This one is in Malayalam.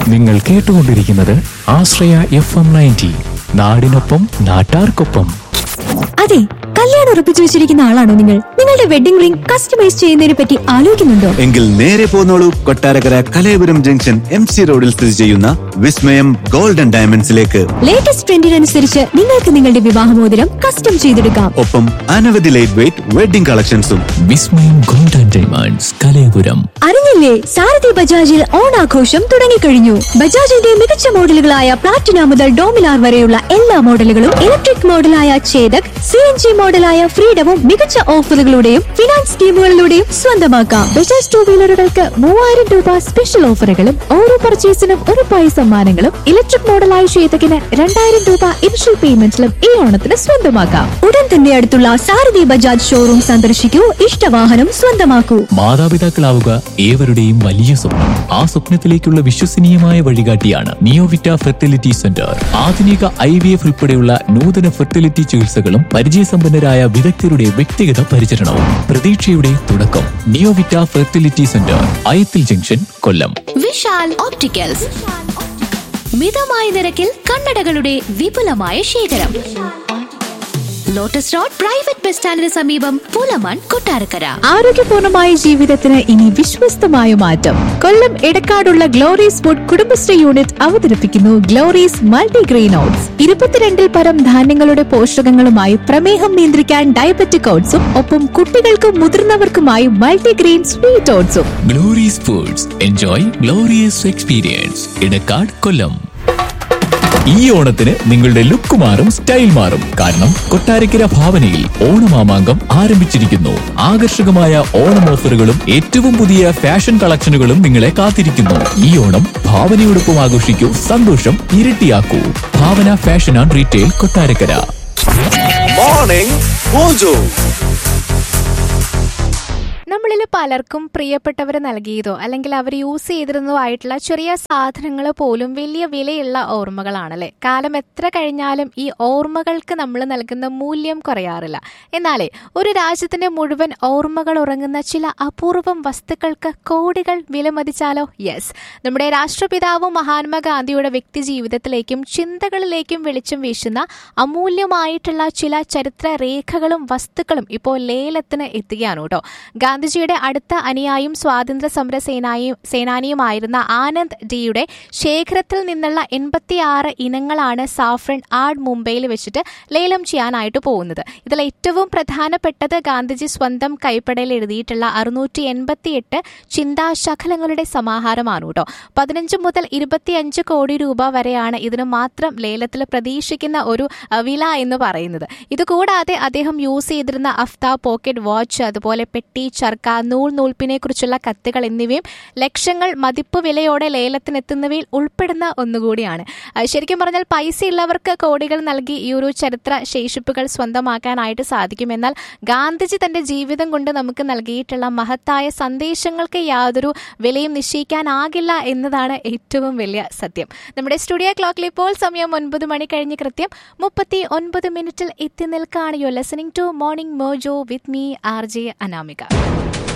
നിങ്ങൾ കേട്ടുകൊണ്ടിരിക്കുന്നത് ആശ്രയ എഫ് എം നയൻറ്റി നാടിനൊപ്പം നാട്ടാർക്കൊപ്പം അതെ കല്യാണം ഉറപ്പിച്ചു വെച്ചിരിക്കുന്ന ആളാണോ നിങ്ങൾ നിങ്ങളുടെ വെഡിംഗ് റിംഗ് കസ്റ്റമൈസ് ചെയ്യുന്നതിനെ പറ്റി ആലോചിക്കുന്നുണ്ടോ എങ്കിൽ നേരെ പോന്നോളൂ Kottarakkara Kalayapuram junction M C റോഡിൽ സ്ഥിതി ചെയ്യുന്ന വിസ്മയം ഗോൾഡൻ ഡയമണ്ട്സിലേക്ക് ലേറ്റസ്റ്റ് ട്രെൻഡിനനുസരിച്ച് നിങ്ങൾക്ക് നിങ്ങളുടെ വിവാഹമോതിരം കസ്റ്റം ചെയ്തെടുക്കാം ഒപ്പം അനവധി ലൈറ്റ് വെയിറ്റ് വെഡിംഗ് കളക്ഷൻസും വിസ്മയം ഗോൾഡൻ ഡയമണ്ട്സ് കലയപുരം അറിഞ്ഞില്ലേ സാരഥി ബജാജിൽ ഓണാഘോഷം തുടങ്ങിക്കഴിഞ്ഞു ബജാജിന്റെ മികച്ച മോഡലുകളായ പ്ലാറ്റിന മുതൽ ഡോമിനാർ വരെയുള്ള എല്ലാ മോഡലുകളും ഇലക്ട്രിക് മോഡലായ ചേതക് സി എൻ ജി മോഡലായ ഫ്രീഡവും മികച്ച ഓഫറുകളുടെയും ഫിനാൻസ് സ്കീമുകളിലൂടെയും സ്വന്തമാക്കാം ബജാജ് ടൂ വീലറുകൾക്ക് മൂവായിരം രൂപ സ്പെഷ്യൽ ഓഫറുകളും ഓരോ പർച്ചേസിനും ഒരു പൈസ സമ്മാനങ്ങളും ഇലക്ട്രിക് മോഡലായ ചേതകിന് രണ്ടായിരം രൂപ ഇനിഷ്യൽ പേയ്മെന്റിലും ഈ ഓണത്തിന് സ്വന്തമാക്കാം ഉടൻ തന്നെ അടുത്തുള്ള സാരഥി ബജാജ് ഷോറൂം സന്ദർശിക്കൂ ഇഷ്ടവാഹനം സ്വന്തമാക്കൂ മാതാപിതാക്കളാവുക ഏവരുടെയും വലിയ സ്വപ്നം ആ സ്വപ്നത്തിലേക്കുള്ള വിശ്വസനീയമായ വഴികാട്ടിയാണ് നിയോവിറ്റ ഫെർട്ടിലിറ്റി സെന്റർ ആധുനിക ഐ വി എഫ് ഉൾപ്പെടെയുള്ള നൂതന ഫെർട്ടിലിറ്റി ചികിത്സകളും പരിചയസമ്പന്നരായ വിദഗ്ധരുടെ വ്യക്തിഗത പരിചരണവും പ്രതീക്ഷയുടെ തുടക്കം Neovita fertility centre Ayathil junction Kollam Vishal opticals മിതമായ നിരക്കിൽ കണ്ണടകളുടെ വിപുലമായ ശേഖരം ലോട്ടസ് റോഡ് പ്രൈവറ്റ് ബസ് സ്റ്റാൻഡിന് സമീപം പൂലമാൻ കൊട്ടാരക്കര ആരോഗ്യപൂർണമായ ജീവിതത്തിന് ഇനി വിശ്വസ്തമായ മാറ്റം കൊല്ലം എടക്കാടുള്ള ഗ്ലോറീസ് ഫുഡ് കുടുംബശ്രീ യൂണിറ്റ് അവതരിപ്പിക്കുന്നു ഗ്ലോറീസ് മൾട്ടിഗ്രെയിൻ ഓട്സ് ഇരുപത്തിരണ്ടിൽ പരം ധാന്യങ്ങളുടെ പോഷകങ്ങളുമായി പ്രമേഹം നിയന്ത്രിക്കാൻ ഡയബറ്റിക് ഓട്സും ഒപ്പം കുട്ടികൾക്കും മുതിർന്നവർക്കുമായി മൾട്ടിഗ്രെയിൻ സ്വീറ്റ് ഓട്സും glorious foods enjoy glorious experience Edakkad Kollam ഈ ഓണത്തിന് നിങ്ങളുടെ ലുക്ക് മാറും സ്റ്റൈൽ മാറും കാരണം കൊട്ടാരക്കര ഭാവനയിൽ ഓണമാമാങ്കം ആരംഭിച്ചിരിക്കുന്നു ആകർഷകമായ ഓണം ഓഫറുകളും ഏറ്റവും പുതിയ ഫാഷൻ കളക്ഷനുകളും നിങ്ങളെ കാത്തിരിക്കുന്നു ഈ ഓണം ഭാവനയോടൊപ്പം ആഘോഷിക്കൂ സന്തോഷം ഇരട്ടിയാക്കൂ Bhavana fashion and retail Kottarakkara morning mojo നമ്മളിൽ പലർക്കും പ്രിയപ്പെട്ടവർ നൽകിയതോ അല്ലെങ്കിൽ അവർ യൂസ് ചെയ്തിരുന്നതോ ആയിട്ടുള്ള ചെറിയ സാധനങ്ങൾ പോലും വലിയ വിലയുള്ള ഓർമ്മകളാണല്ലേ കാലം എത്ര കഴിഞ്ഞാലും ഈ ഓർമ്മകൾക്ക് നമ്മൾ നൽകുന്ന മൂല്യം കുറയാറില്ല എന്നാലേ ഒരു രാജ്യത്തിന്റെ മുഴുവൻ ഓർമ്മകൾ ഉറങ്ങുന്ന ചില അപൂർവം വസ്തുക്കൾക്ക് കോടികൾ വിലമതിച്ചാലോ യെസ് നമ്മുടെ രാഷ്ട്രപിതാവും മഹാത്മാഗാന്ധിയുടെ വ്യക്തി ജീവിതത്തിലേക്കും ചിന്തകളിലേക്കും വെളിച്ചം വീശുന്ന അമൂല്യമായിട്ടുള്ള ചില ചരിത്ര രേഖകളും വസ്തുക്കളും ഇപ്പോൾ ലേലത്തിന് എത്തുകയാണ് കേട്ടോ ഗാന്ധിജിയുടെ അടുത്ത അനുയായും സ്വാതന്ത്ര്യ സമര സേനായും സേനാനിയുമായിരുന്ന ആനന്ദ് ഡിയുടെ ശേഖരത്തിൽ നിന്നുള്ള എൺപത്തിയാറ് ഇനങ്ങളാണ് സാഫ്രൻ ആർഡ് മുംബൈയിൽ വെച്ചിട്ട് ലേലം ചെയ്യാനായിട്ട് പോകുന്നത് ഇതിൽ ഏറ്റവും പ്രധാനപ്പെട്ടത് ഗാന്ധിജി സ്വന്തം കൈപ്പടയിൽ എഴുതിയിട്ടുള്ള അറുന്നൂറ്റി എൺപത്തിയെട്ട് ചിന്താശകലങ്ങളുടെ സമാഹാരമാണ് കേട്ടോ പതിനഞ്ച് മുതൽ ഇരുപത്തിയഞ്ച് കോടി രൂപ വരെയാണ് ഇതിന് മാത്രം ലേലത്തിൽ പ്രതീക്ഷിക്കുന്ന ഒരു അഹ്, വില എന്ന് പറയുന്നത് ഇതുകൂടാതെ അദ്ദേഹം യൂസ് ചെയ്തിരുന്ന അഫ്ത പോക്കറ്റ് വാച്ച് അതുപോലെ പെട്ടി ചർക്ക നൂൽ നൂൽപ്പിനെ കുറിച്ചുള്ള കത്തുകൾ എന്നിവയും ലക്ഷങ്ങൾ മതിപ്പ് വിലയോടെ ലേലത്തിനെത്തുന്നവയിൽ ഉൾപ്പെടുന്ന ഒന്നുകൂടിയാണ് അഹ് ശരിക്കും പറഞ്ഞാൽ പൈസ ഉള്ളവർക്ക് കോടികൾ നൽകി ഈ ഒരു ചരിത്ര ശേഷിപ്പുകൾ സ്വന്തമാക്കാനായിട്ട് സാധിക്കും എന്നാൽ ഗാന്ധിജി തന്റെ ജീവിതം കൊണ്ട് നമുക്ക് നൽകിയിട്ടുള്ള മഹത്തായ സന്ദേശങ്ങൾക്ക് യാതൊരു വിലയും നിശ്ചയിക്കാനാകില്ല എന്നതാണ് ഏറ്റവും വലിയ സത്യം നമ്മുടെ സ്റ്റുഡിയോ ക്ലോക്കിൽ ഇപ്പോൾ സമയം ഒൻപത് മണി കഴിഞ്ഞ് കൃത്യം മുപ്പത്തി ഒൻപത് മിനിറ്റിൽ എത്തി നിൽക്കുകയാണ് you listening to morning mojo with me R J Anamika